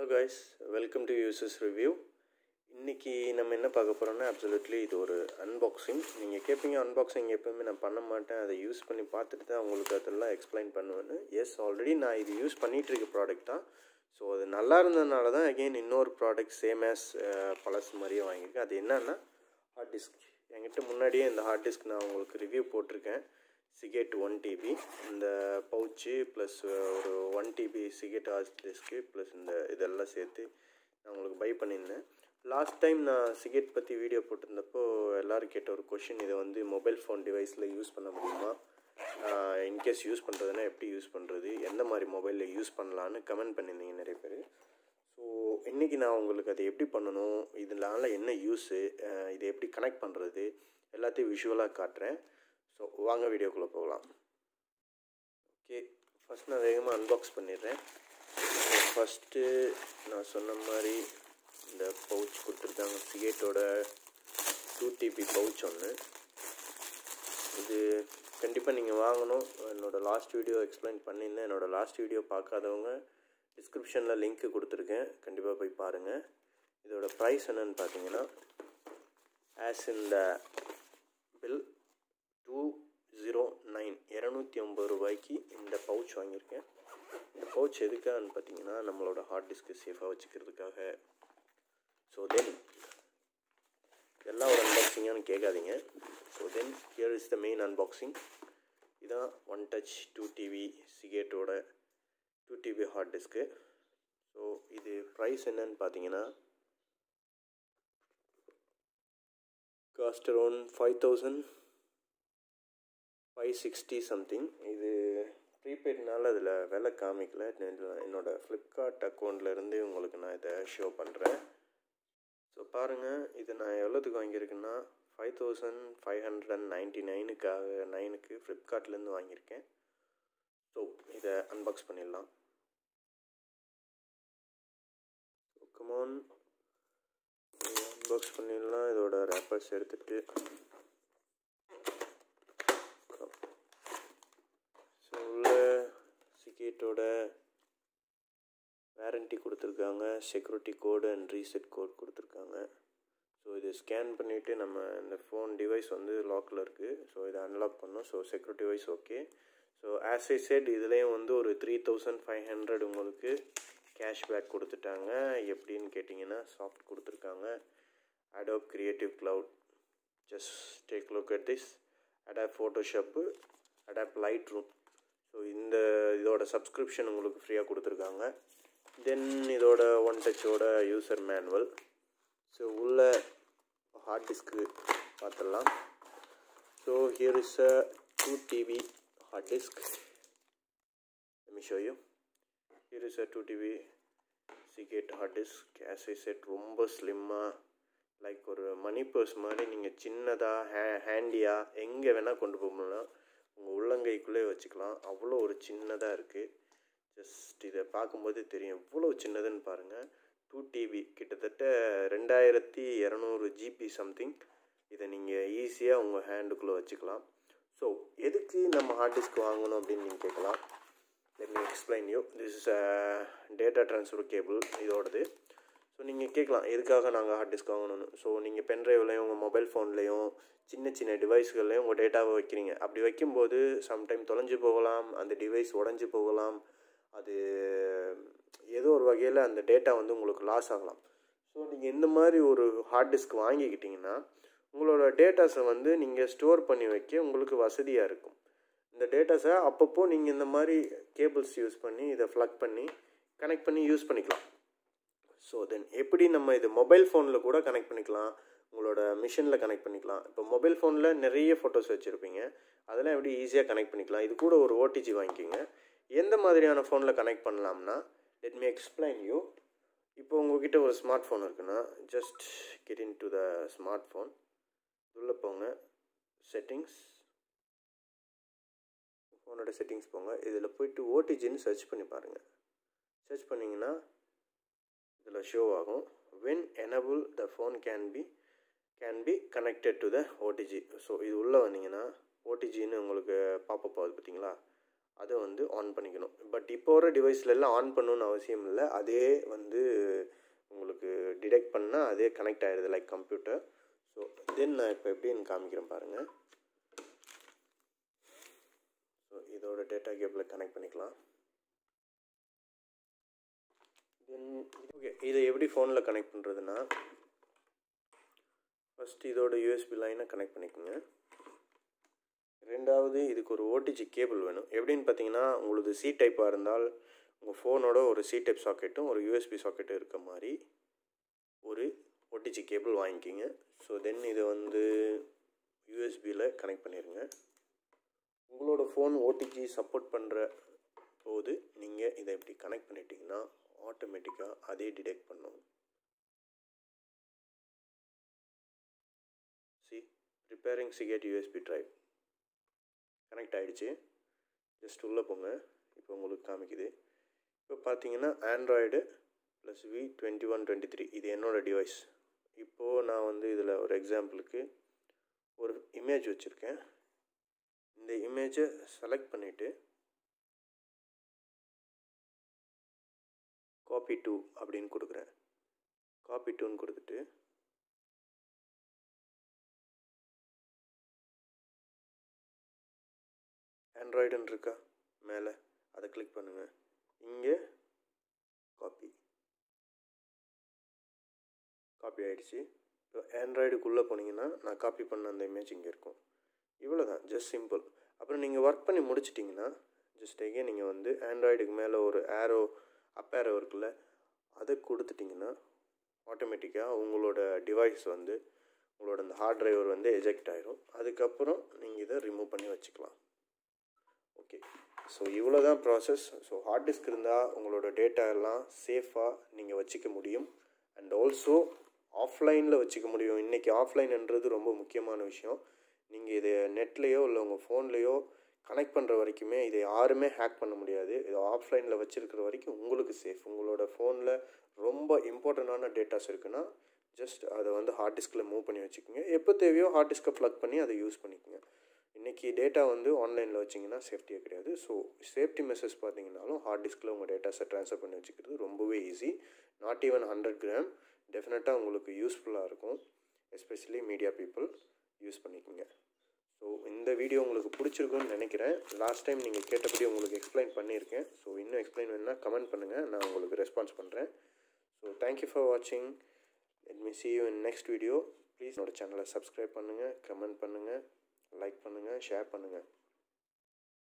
guys welcome to users review இன்றைக்கி நம்ம என்ன பார்க்க போகிறோம்னா அப்சல்யூட்லி இது ஒரு அன்பாக்சிங் நீங்கள் கேட்பீங்க அன்பாக்சிங் எப்போவுமே நான் பண்ண மாட்டேன் அதை யூஸ் பண்ணி பார்த்துட்டு தான் உங்களுக்கு அதெல்லாம் எக்ஸ்பிளைன் பண்ணுவேன்னு எஸ் ஆல்ரெடி நான் இது யூஸ் பண்ணிகிட்டு இருக்க ப்ராடக்ட் தான் ஸோ அது நல்லா இருந்ததுனால தான் அகெயின் இன்னொரு ப்ராடக்ட் சேம் ஆஸ் பழசு மாதிரியே வாங்கியிருக்கேன் அது என்னன்னா ஹார்ட் டிஸ்க் என்கிட்ட முன்னாடியே இந்த ஹார்ட் டிஸ்க் நான் உங்களுக்கு ரிவ்யூ போட்டிருக்கேன் சிகேட் ஒன் டிபி இந்த பவுச்சு ப்ளஸ் ஒரு one TB Seagate hard disk plus இந்த இதெல்லாம் சேர்த்து நான் உங்களுக்கு பை பண்ணியிருந்தேன் லாஸ்ட் டைம் நான் சிகேட் பற்றி வீடியோ போட்டிருந்தப்போ எல்லோரும் கேட்ட ஒரு கொஷின் இதை வந்து மொபைல் ஃபோன் டிவைஸில் யூஸ் பண்ண முடியுமா இன்கேஸ் யூஸ் பண்ணுறதுனா எப்படி யூஸ் பண்ணுறது எந்த மாதிரி மொபைலில் யூஸ் பண்ணலான்னு கமெண்ட் பண்ணியிருந்தீங்க நிறைய பேர் ஸோ இன்றைக்கி நான் உங்களுக்கு அதை எப்படி பண்ணணும் இதனால என்ன யூஸு இதை எப்படி கனெக்ட் பண்ணுறது எல்லாத்தையும் விஷுவலாக காட்டுறேன் ஸோ வாங்க வீடியோக்குள்ளே போகலாம் ஓகே ஃபஸ்ட் நான் வேகமாக அன்பாக்ஸ் பண்ணிடுறேன் ஃபஸ்ட்டு நான் சொன்ன மாதிரி இந்த பவுச் கொடுத்துருக்காங்க சிகேட்டோட டூ டிபி பவுச் ஒன்று இது கண்டிப்பாக நீங்கள் வாங்கணும் என்னோடய லாஸ்ட் வீடியோ எக்ஸ்பிளைன் பண்ணியிருந்தேன் என்னோடய லாஸ்ட் வீடியோ பார்க்காதவங்க டிஸ்கிரிப்ஷனில் லிங்க்கு கொடுத்துருக்கேன் கண்டிப்பாக போய் பாருங்கள் இதோட ப்ரைஸ் என்னன்னு பார்த்தீங்கன்னா ஆஸ் இந்த பில் டூ ஜீரோ நைன் இரநூத்தி ஐம்பது ரூபாய்க்கு இந்த பவுச் வாங்கியிருக்கேன் இந்த பவுச் எதுக்கான்னு பார்த்தீங்கன்னா நம்மளோட ஹார்ட் டிஸ்க்கு சேஃபாக வச்சுக்கிறதுக்காக ஸோ தென் எல்லாம் ஒரு அன்பாக்சிங்கானு கேட்காதீங்க so then here is the main unboxing இதான் ஒன் டச் டூ டிவி சிகேட்டோட two TB hard disk so இது ப்ரைஸ் என்னன்னு பார்த்தீங்கன்னா cost around five thousand five sixty something இது ப்ரீபெய்ட்னால அதில் விலை காமிக்கல என்னோடய ஃப்ளிப்கார்ட் அக்கௌண்ட்லேருந்து உங்களுக்கு நான் இதை ஷோ பண்ணுறேன் ஸோ பாருங்கள் இது நான் எவ்வளோத்துக்கு வாங்கியிருக்கேன்னா five thousand five hundred and ninety நைனுக்காக நைனுக்கு ஃப்ளிப்கார்ட்லேருந்து வாங்கியிருக்கேன் ஸோ இதை அன்பாக்ஸ் பண்ணிடலாம் கமான் அன்பாக்ஸ் பண்ணிடலாம் இதோட ரேப்பர்ஸ் எடுத்துகிட்டு ஸோ உள்ள சிகேட்டோட வேரண்டி கொடுத்துருக்காங்க security code and reset code கொடுத்துருக்காங்க ஸோ இது ஸ்கேன் பண்ணிவிட்டு நம்ம இந்த ஃபோன் டிவைஸ் வந்து லாக்கில் இருக்குது ஸோ இதை அன்லாக் பண்ணோம் so security wise okay so as I said இதுலேயும் வந்து ஒரு த்ரீ தௌசண்ட் ஃபைவ் ஹண்ட்ரட் உங்களுக்கு கேஷ்பேக் கொடுத்துட்டாங்க எப்படின்னு கேட்டிங்கன்னா சாஃப்ட் கொடுத்துருக்காங்க Adobe Creative Cloud just take look at this Adobe Photoshop Adobe Lightroom so இந்த இதோட சப்ஸ்கிரிப்ஷன் உங்களுக்கு ஃப்ரீயாக கொடுத்துருக்காங்க தென் இதோட ஒன் டச்சோட யூசர் மேனுவல் ஸோ உள்ள ஹார்ட் டிஸ்க்கு பார்த்துடலாம் so here is a two TB hard disk let show you here is a two TB Seagate hard disk as I said ரொம்ப ஸ்லிம்மாக லைக் ஒரு மணி பர்ஸ் மாதிரி நீங்கள் சின்னதாக ஹே ஹேண்டியாக எங்கே வேணால் கொண்டு போகலாம் உங்கள் உள்ளங்கைக்குள்ளே வச்சுக்கலாம் அவ்வளோ ஒரு சின்னதாக இருக்குது ஜஸ்ட் இதை பார்க்கும்போது தெரியும் எவ்வளோ சின்னதுன்னு பாருங்கள் டூ டிபி கிட்டத்தட்ட ரெண்டாயிரத்தி இரநூறு ஜிபி சம்திங் இதை நீங்கள் ஈஸியாக உங்கள் ஹேண்டுக்குள்ளே வச்சுக்கலாம் ஸோ எதுக்கு நம்ம ஹார்ட் டிஸ்க் வாங்கணும் அப்படின்னு நீங்கள் கேட்கலாம் let me explain you this is a data transfer cable இதோடது ஸோ நீங்கள் கேட்கலாம் எதுக்காக நாங்கள் ஹார்ட் டிஸ்க் வாங்கணும்னு ஸோ நீங்கள் பென்ட்ரைவ்லையும் உங்கள் மொபைல் ஃபோன்லேயும் சின்ன சின்ன டிவைஸ்கள்லையும் உங்கள் டேட்டாவை வைக்கிறீங்க அப்படி வைக்கும்போது சம்டைம் தொலைஞ்சு போகலாம் அந்த டிவைஸ் உடஞ்சி போகலாம் அது ஏதோ ஒரு வகையில் அந்த டேட்டா வந்து உங்களுக்கு லாஸ் ஆகலாம் ஸோ நீங்கள் இந்த மாதிரி ஒரு ஹார்ட் டிஸ்க் வாங்கிக்கிட்டிங்கன்னா உங்களோட டேட்டாஸை வந்து நீங்கள் ஸ்டோர் பண்ணி வைக்க உங்களுக்கு வசதியாக இருக்கும் இந்த டேட்டாஸை அப்பப்போ நீங்கள் இந்த மாதிரி கேபிள்ஸ் யூஸ் பண்ணி இதை ஃப்ளக் பண்ணி கனெக்ட் பண்ணி யூஸ் பண்ணிக்கலாம் ஸோ தென் எப்படி நம்ம இது மொபைல் ஃபோனில் கூட கனெக்ட் பண்ணிக்கலாம் உங்களோட மிஷினில் கனெக்ட் பண்ணிக்கலாம் இப்போ மொபைல் ஃபோனில் நிறைய ஃபோட்டோஸ் வச்சுருப்பீங்க அதெல்லாம் எப்படி ஈஸியாக கனெக்ட் பண்ணிக்கலாம் இது கூட ஒரு ஓடிஜி வாங்கிக்கிங்க எந்த மாதிரியான ஃபோனில் கனெக்ட் பண்ணலாம்னா லெட் மீ எக்ஸ்பிளைன் யூ இப்போ உங்ககிட்ட ஒரு ஸ்மார்ட் ஃபோன் இருக்குன்னா just get in to the smart phone உள்ளே போங்க செட்டிங்ஸ் ஃபோனோட செட்டிங்ஸ் போங்க இதில் போயிட்டு ஓடிஜின்னு சர்ச் பண்ணி பாருங்கள் சர்ச் பண்ணிங்கன்னா இதில் ஷோ ஆகும் when enable the phone can be can be connected to the OTG so இது உள்ளே வந்தீங்கன்னா ஓடிஜின்னு உங்களுக்கு பாப்பப் ஆகுது பார்த்தீங்களா அதை வந்து ஆன் பண்ணிக்கணும் பட் இப்போ வர டிவைஸ்லலாம் ஆன் பண்ணணும்னு அவசியம் இல்லை அதே வந்து உங்களுக்கு டிடெக்ட் பண்ணால் அதே கனெக்ட் ஆகிடுது லைக் கம்ப்யூட்டர் ஸோ தென் நான் இப்போ எப்படின்னு காமிக்கிறேன் பாருங்கள் ஸோ இதோட டேட்டா கேபிள் கனெக்ட் பண்ணிக்கலாம் தென் ஓகே இதை எப்படி ஃபோனில் கனெக்ட் பண்ணுறதுன்னா ஃபஸ்ட் இதோட யூஎஸ்பி லைனை கனெக்ட் பண்ணிக்கோங்க ரெண்டாவது இதுக்கு ஒரு ஓடிஜி கேபிள் வேணும் எப்படின்னு பார்த்தீங்கன்னா உங்களுக்கு சி டைப்பாக இருந்தால் உங்கள் ஃபோனோட ஒரு சி டைப் சாக்கெட்டும் ஒரு யூஎஸ்பி சாக்கெட்டும் இருக்க மாதிரி ஒரு ஓடிஜி கேபிள் வாங்கிக்கிங்க ஸோ தென் இதை வந்து யூஎஸ்பியில் கனெக்ட் பண்ணிடுங்க உங்களோட ஃபோன் ஓடிஜி சப்போர்ட் பண்ணுற போது நீங்கள் இதை இப்படி கனெக்ட் பண்ணிட்டீங்கன்னா ஆட்டோமேட்டிக்காக அதே டிடெக்ட் பண்ணும் see repairing Seagate USB drive connect ஆகிடுச்சு ஜஸ்ட் உள்ளே போங்க இப்போ உங்களுக்கு காமிக்குது இப்போ பார்த்தீங்கன்னா Android plus V twenty one twenty three இது என்னோடய டிவைஸ் இப்போது நான் வந்து இதில் ஒரு எக்ஸாம்பிளுக்கு ஒரு இமேஜ் வச்சுருக்கேன் இந்த இமேஜை செலக்ட் பண்ணிவிட்டு காப்பி டூ அப்படின்னு கொடுக்குறேன் காப்பி டூன்னு கொடுத்துட்டு ஆண்ட்ராய்டுன்னு இருக்கா மேலே அதை கிளிக் பண்ணுங்கள் இங்கே காப்பி காப்பி ஆகிடுச்சு இப்போ ஆண்ட்ராய்டுக்குள்ளே போனீங்கன்னா நான் காப்பி பண்ண அந்த இமேஜ் இங்கே இருக்கும் இவ்வளோ தான் ஜஸ்ட் சிம்பிள் அப்புறம் நீங்கள் ஒர்க் பண்ணி முடிச்சிட்டிங்கன்னா ஜஸ்ட் எகே நீங்கள் வந்து ஆண்ட்ராய்டுக்கு மேலே ஒரு ஏரோ அப் ஏரோ இருக்குல்ல அதை கொடுத்துட்டிங்கன்னா ஆட்டோமேட்டிக்காக உங்களோட டிவைஸ் வந்து உங்களோட அந்த ஹார்ட் டிரைவர் வந்து எஜெக்ட் ஆயிரும் அதுக்கப்புறம் நீங்கள் இதை ரிமூவ் பண்ணி வச்சுக்கலாம் ஓகே ஸோ இவ்வளோ தான் ப்ராசஸ் ஸோ ஹார்ட் டிஸ்க் இருந்தால் உங்களோட டேட்டா எல்லாம் சேஃபாக நீங்கள் வச்சுக்க முடியும் அண்ட் ஆல்சோ ஆஃப்லைனில் வச்சுக்க முடியும் இன்றைக்கி ஆஃப்லைன்ன்றது ரொம்ப முக்கியமான விஷயம் நீங்கள் இதை நெட்லேயோ இல்லை உங்கள் ஃபோன்லேயோ கனெக்ட் பண்ணுற வரைக்குமே இதை யாருமே ஹேக் பண்ண முடியாது இது ஆஃப்லைனில் வச்சுருக்கிற வரைக்கும் உங்களுக்கு சேஃப் உங்களோட ஃபோனில் ரொம்ப இம்பார்ட்டண்ட்டான டேட்டாஸ் இருக்குன்னா ஜஸ்ட் அதை வந்து ஹார்ட் டிஸ்கில் மூவ் பண்ணி வச்சுக்கோங்க எப்போ தேவையோ ஹார்ட் டிஸ்க்கை ப்ளக் பண்ணி அதை யூஸ் பண்ணிக்கோங்க இன்றைக்கி டேட்டா வந்து ஆன்லைனில் வச்சிங்கன்னா சேஃப்டியே கிடையாது ஸோ சேஃப்டி மெசேஜ் பார்த்தீங்கன்னாலும் ஹார்ட் டிஸ்கில் உங்கள் டேட்டாஸை ட்ரான்ஸ்ஃபர் பண்ணி வச்சுக்கிறது ரொம்பவே easy not even hundred gram டெஃபினட்டாக உங்களுக்கு யூஸ்ஃபுல்லாக இருக்கும் எஸ்பெஷலி மீடியா பீப்புள் யூஸ் பண்ணிக்கோங்க ஸோ இந்த வீடியோ உங்களுக்கு பிடிச்சிருக்குன்னு நினைக்கிறேன் லாஸ்ட் டைம் நீங்கள் கேட்டபடி உங்களுக்கு எக்ஸ்பிளைன் பண்ணியிருக்கேன் ஸோ இன்னும் எக்ஸ்பிளைன் வேணுன்னா கமெண்ட் பண்ணுங்கள் நான் உங்களுக்கு ரெஸ்பான்ஸ் பண்ணுறேன் ஸோ தேங்க்யூ ஃபார் வாட்சிங் let me see you in next video please என்னோட சேனலை சப்ஸ்கிரைப் பண்ணுங்கள் கமெண்ட் பண்ணுங்கள் லைக் பண்ணுங்கள் ஷேர் பண்ணுங்கள்